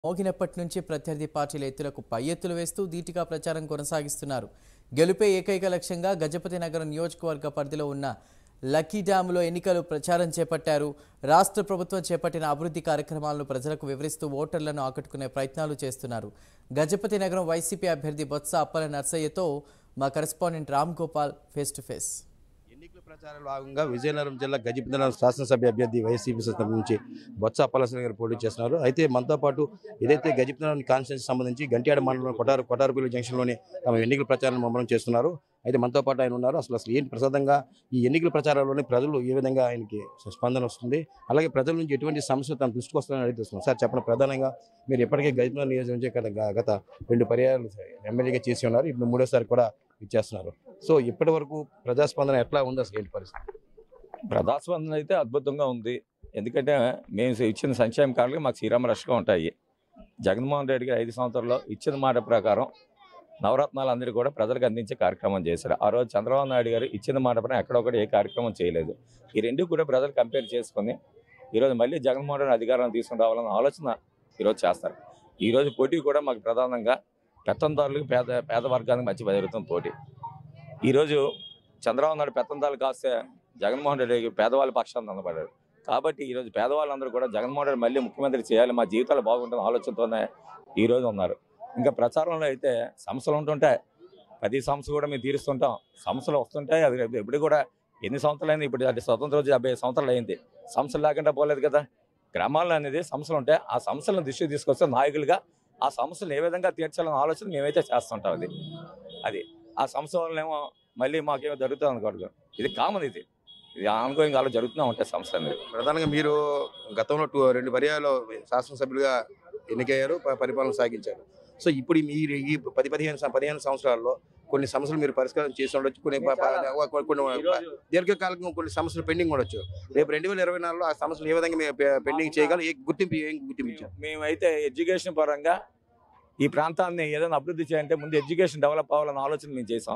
మోగినప్పటి నుంచి ప్రత్యర్థి పార్టీల ఎత్తులకు పై ఎత్తులు వేస్తూ ధీటుగా ప్రచారం కొనసాగిస్తున్నారు గెలుపే ఏకైక లక్ష్యంగా గజపతి నగరం నియోజకవర్గ పరిధిలో ఉన్న లక్కీ డ్యాములో ఎన్నికలు ప్రచారం చేపట్టారు రాష్ట్ర ప్రభుత్వం చేపట్టిన అభివృద్ధి కార్యక్రమాలను ప్రజలకు వివరిస్తూ ఓటర్లను ఆకట్టుకునే ప్రయత్నాలు చేస్తున్నారు గజపతి నగరం వైసీపీ అభ్యర్థి బొత్స అప్పల నర్సయ్యతో మా correspondent Ram Gopal face to face ఎన్నికల ప్రచారంలో భాగంగా విజయనగరం జిల్లా గజపతినగరం శాసనసభ్య అభ్యర్థి వైసీపీ తరఫు నుంచి బొత్స అప్పలసిన గారు పోటీ చేస్తున్నారు అయితే మనతో పాటు ఏదైతే గజపతినగరం కాన్స్టిట్యూన్సీ సంబంధించి గంట్యాడ మండలం కొటారు కొటారుపల్లి జంక్షన్లోనే తమ ఎన్నికల ప్రచారం ముమ్మరం చేస్తున్నారు అయితే మనతో పాటు ఆయన ఉన్నారు అసలు అసలు ఏంటి ప్రసాదంగా ఈ ఎన్నికల ప్రచారంలోనే ప్రజలు ఏ విధంగా ఆయనకి స్పందన వస్తుంది అలాగే ప్రజల నుంచి ఎటువంటి సమస్యలు తన దృష్టికి వస్తుందని అడుగుతున్నాం సార్ చెప్పండి ప్రధానంగా మీరు ఇప్పటికే గజపతినగరం నియోజకవర్గం గత గత రెండు పర్యాలు ఎమ్మెల్యేగా చేసి ఉన్నారు ఇప్పుడు మూడోసారి కూడా ఇచ్చేస్తున్నారు సో ఇప్పటి వరకు ప్రజాస్పందన ఎట్లా ఉంది అసలు ఏంటి పరిస్థితి ప్రజాస్పందన అయితే అద్భుతంగా ఉంది ఎందుకంటే మేము ఇచ్చిన సంక్షేమ కార్డులు మాకు శ్రీరామ రష్గా ఉంటాయి జగన్మోహన్ రెడ్డి గారు ఐదు సంవత్సరాల్లో ఇచ్చిన మాట ప్రకారం నవరత్నాలు అందరూ కూడా ప్రజలకు అందించే కార్యక్రమం చేశారు ఆ రోజు చంద్రబాబు నాయుడు గారు ఇచ్చిన మాట ప్రకారం ఎక్కడొకటి ఏ కార్యక్రమం చేయలేదు ఈ రెండు కూడా ప్రజలు కంపేర్ చేసుకొని ఈరోజు మళ్ళీ జగన్మోహన్ రెడ్డి అధికారం తీసుకుని రావాలన్న ఆలోచన ఈరోజు చేస్తారు ఈరోజు పోటీ కూడా మాకు ప్రధానంగా పెత్తందారులకు పేద పేద వర్గానికి మధ్య జరుగుతున్న పోటీ ఈరోజు చంద్రబాబు నాయుడు పెత్తందారులు కాస్తే జగన్మోహన్ రెడ్డి పేదవాళ్ళ పక్షాన్ని నిలబడ్డారు కాబట్టి ఈరోజు పేదవాళ్ళందరూ కూడా జగన్మోహన్ రెడ్డి మళ్ళీ ముఖ్యమంత్రి చేయాలి మా జీవితాలు బాగుంటుంది ఆలోచనతోనే ఈరోజు ఉన్నారు ఇంకా ప్రచారంలో అయితే సమస్యలు ఉంటుంటాయి ప్రతి సమస్య కూడా మేము తీరుస్తుంటాం సమస్యలు వస్తుంటాయి అది ఎప్పుడు కూడా ఎన్ని సంవత్సరాలు అయింది ఇప్పుడు అది స్వతంత్ర రోజు డెబ్బై సంవత్సరాలు అయింది సమస్యలు లేకుండా పోలేదు కదా గ్రామాల్లో అనేది సమస్యలు ఉంటాయి ఆ సమస్యలను దృష్టికి తీసుకొస్తే నాయకులుగా ఆ సమస్యలు ఏ విధంగా తీర్చాలన్న ఆలోచన మేమైతే చేస్తుంటాం అది అది ఆ సమస్య వల్లనేమో మళ్ళీ మాకేమో జరుగుతుంది అనుకోడు ఇది కామన్ ఇది ఇది ఆన్గోయింగ్ అలా జరుగుతూనే ఉంటాయి సమస్య అనేది ప్రధానంగా మీరు గతంలో టూ రెండు పర్యాలు శాసనసభ్యులుగా ఎన్నికయ్యారు ప- పరిపాలన సాగించారు సో ఇప్పుడు మీరు ఈ పది పదిహేను సం- పదిహేను సంవత్సరాల్లో కొన్ని సమస్యలు మీరు పరిష్కారం చేసి ఉండొచ్చు కొన్ని ప- ప- కొన్ని దీర్ఘకాలికంగా కొన్ని సమస్యలు పెండింగ్ ఉండొచ్చు రేపు రెండు వేల ఇరవై నాలుగులో ఆ సమస్యలు ఏ విధంగా మీరు పె- పెండింగ్ చేయగలరు ఏ గుర్తింపు ఏం గుర్తింపు ఇచ్చారు మేమైతే ఎడ్యుకేషన్ పరంగా ఈ ప్రాంతాన్ని ఏదైనా అభివృద్ధి చేయాలంటే ముందు ఎడ్యుకేషన్ డెవలప్ అవ్వాలన్న ఆలోచన మేము చేసాం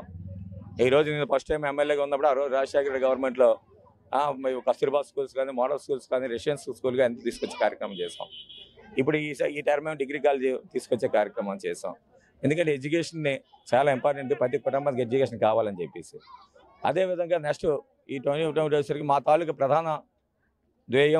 ఈ రోజు నేను ఫస్ట్ టైం ఎమ్మెల్యేగా ఉన్నప్పుడు ఆ రోజు రాజశేఖర రెడ్డి గవర్నమెంట్లో ఆ, మేము కస్తూర్బా స్కూల్స్ కానీ మోడల్ స్కూల్స్ కానీ రెసిడెన్స్ స్కూల్ కానీ తీసుకొచ్చే కార్యక్రమం చేసాం ఇప్పుడు ఈ స- ఈ టర్మ్ ఏమో డిగ్రీ కాలేజ్ తీసుకొచ్చే కార్యక్రమం చేసాం ఎందుకంటే ఎడ్యుకేషన్ని చాలా ఇంపార్టెంట్ ప్రతి కుటుంబానికి ఎడ్యుకేషన్ కావాలని చెప్పేసి అదేవిధంగా నెక్స్ట్ ఈ ట్వంటీ ట్వంటీ వచ్చేసరికి మా తాలూకా ప్రధాన ధ్యేయం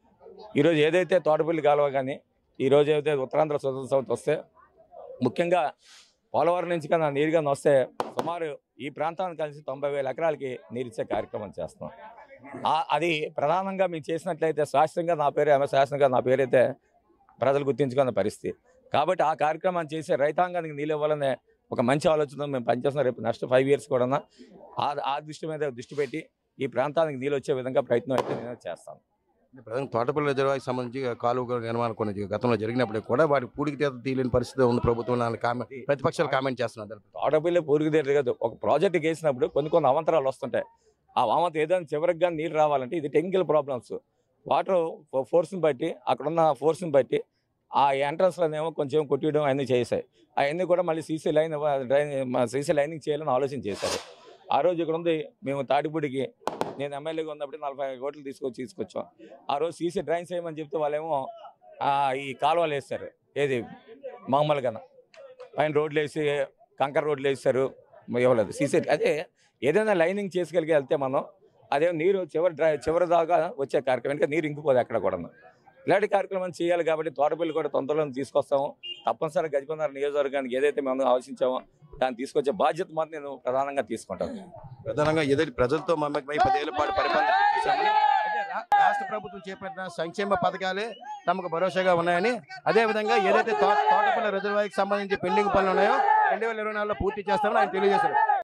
ఈరోజు ఏదైతే తోటపల్లి కాలువ కానీ ఈరోజు ఏదైతే ఉత్తరాంధ్ర స్వతంత్ర సంస్థ వస్తే ముఖ్యంగా పోలవరం నుంచి కన్నా నీరు కానీ వస్తే సుమారు ఈ ప్రాంతానికి కలిసి తొంభై వేల ఎకరాలకి నీరిచ్చే కార్యక్రమం చేస్తున్నాం ఆ- అది ప్రధానంగా మేము చేసినట్లయితే శాస్త్రంగా నా పేరు ఎంఎస్ శాస్త్రంగా నా పేరైతే ప్రజలు గుర్తించుకున్న పరిస్థితి కాబట్టి ఆ కార్యక్రమాన్ని చేసే రైతాంగానికి నీళ్ళు ఇవ్వాలనే ఒక మంచి ఆలోచన మేము పనిచేస్తున్నాం రేపు నెక్స్ట్ ఫైవ్ ఇయర్స్ కూడా ఆ ఆ దృష్టి మీద దృష్టి పెట్టి ఈ ప్రాంతానికి నీళ్ళు వచ్చే విధంగా ప్రయత్నం అయితే నేను చేస్తాను ప్రధాన తోటపల్లి రిజర్వాయర్కి సంబంధించి కాలువ నిర్మాణం కొన్ని గతంలో జరిగినప్పటికీ కూడా వాటి పూడికి తీత తీయలేని పరిస్థితి ఉంది ప్రభుత్వం అని కామెంట్ ప్రతిపక్షాలు కామెంట్ చేస్తున్నారు తోటపల్లి పూరికి దగ్గర కాదు ఒక ప్రాజెక్ట్ వేసినప్పుడు కొన్ని కొన్ని అవంతరాలు వస్తుంటాయి ఆ అవంత ఏదైనా చివరికి కానీ నీరు రావాలంటే ఇది టెక్నికల్ ప్రాబ్లమ్స్ వాటర్ ఫోర్స్ని బట్టి అక్కడ ఉన్న ఫోర్స్ని బట్టి ఆ ఎంట్రన్స్లోనేమో కొంచెం కొట్టియడం అన్నీ చేశాయి అవన్నీ కూడా మళ్ళీ CC line drain CC lining చేయాలని ఆలోచన చేశారు ఆ రోజు ఇక్కడ ఉంది మేము తాటిపూడికి నేను ఎమ్మెల్యేగా ఉన్నప్పుడు నలభై ఐదు కోట్లు తీసుకొచ్చి తీసుకొచ్చాం ఆ రోజు సీసీ డ్రైన్స్ వేయమని చెప్తే వాళ్ళేమో ఆ, ఈ కాలువలు వేస్తారు ఏది మామూలుగా పైన రోడ్లు వేసి కంకర రోడ్లు వేస్తారు ఇవ్వలేదు సీసీ అదే ఏదైనా లైనింగ్ చేసుకెళ్ళి వెళ్తే మనం అదే నీరు చివరి డ్రై చివరి దాకా వచ్చే కార్యక్రమం ఇంకా నీరు ఇంకిపోదు ఎక్కడ కూడా ఇలాంటి కార్యక్రమం చేయాలి కాబట్టి తోటపల్లి కూడా తొందరలో తీసుకొస్తాము తప్పనిసరిగా గజపందార నియోజకవర్గానికి ఏదైతే మేము ఆలోచించామో దాన్ని తీసుకొచ్చే బాధ్యత మాత్రం నేను ప్రధానంగా తీసుకుంటాను ప్రధానంగా ఏదైతే ప్రజలతో మమ్మకమై పదేళ్ల పాటు పరిపాలన చేశామని అయితే రా- రాష్ట్ర ప్రభుత్వం చేపట్టిన సంక్షేమ పథకాలే తమకు భరోసాగా ఉన్నాయని అదే విధంగా ఏదైతే తో- తోటపల్లి రిజర్వాయర్కి సంబంధించి పెండింగ్ పనులు ఉన్నాయో రెండు వేల ఇరవై నాలుగులో పూర్తి చేస్తామని ఆయన తెలియజేశారు